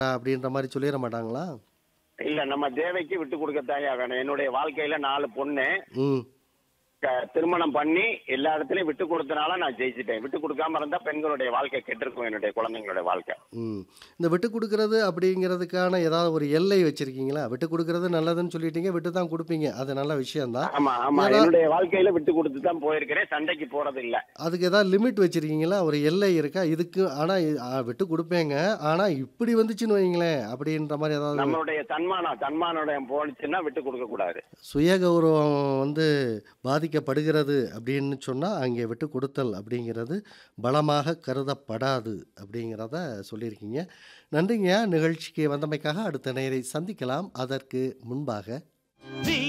அப்படின்ற மாரி சொல்லிற மாட்டாங்களா? இல்ல நம்ம தேவைக்கு விட்டு கொடுக்கத்தாயா வேணும் என்னுடைய வாழ்க்கையில நாலு பொண்ணு ம். க- திருமணம் பண்ணி எல்லா இடத்துலயும் விட்டு கொடுத்தனால நான் ஜெயிச்சிட்டேன் விட்டு கொடுக்காம இருந்தா பெண்களுடைய வாழ்க்கை கெட்டிருக்கும் என்னுடைய குழந்தைங்களுடைய வாழ்க்கை ம். இந்த விட்டு குடுக்குறது அப்படிங்கிறதுக்கான ஏதாவது ஒரு எல்லை வச்சிருக்கீங்களா? விட்டு குடுக்குறது நல்லதுன்னு சொல்லிட்டீங்க. விட்டு தான் குடுப்பீங்க. அது நல்ல விஷயம் தான். ஆமா ஆமா ஏன்னா என்னுடைய வாழ்க்கையில விட்டு கொடுத்து தான் போயிருக்கிறேன் சண்டைக்கு போறது இல்ல அதுக்கு ஏதாவது லிமிட் வச்சிருக்கீங்களா? ஒரு எல்லை இருக்கா? இதுக்கு ஆனா இ அ விட்டு குடுப்பேங்க. ஆனா இப்படி வந்துச்சுன்னு வைங்களேன், அப்படின்ற மாரி ஏதாவது நம்மளுடைய தன்மானம் தன்மானம் போனுச்சுன்னா விட்டு கொடுக்க கூடாது சுய கௌரவம் வந்து பாதிக்கப்படுகிறது அப்படின்னு சொன்னா, அங்கே விட்டு கொடுத்தல் அப்படிங்கிறது பலமாக கருதப்படாது அப்படிங்கிறத சொல்லியிருக்கீங்க. நன்றிங்கய்யா. நிகழ்ச்சிக்கு வந்தமைக்காக அடுத்த நேயரை சந்திக்கலாம். அதற்கு முன்பாக நீ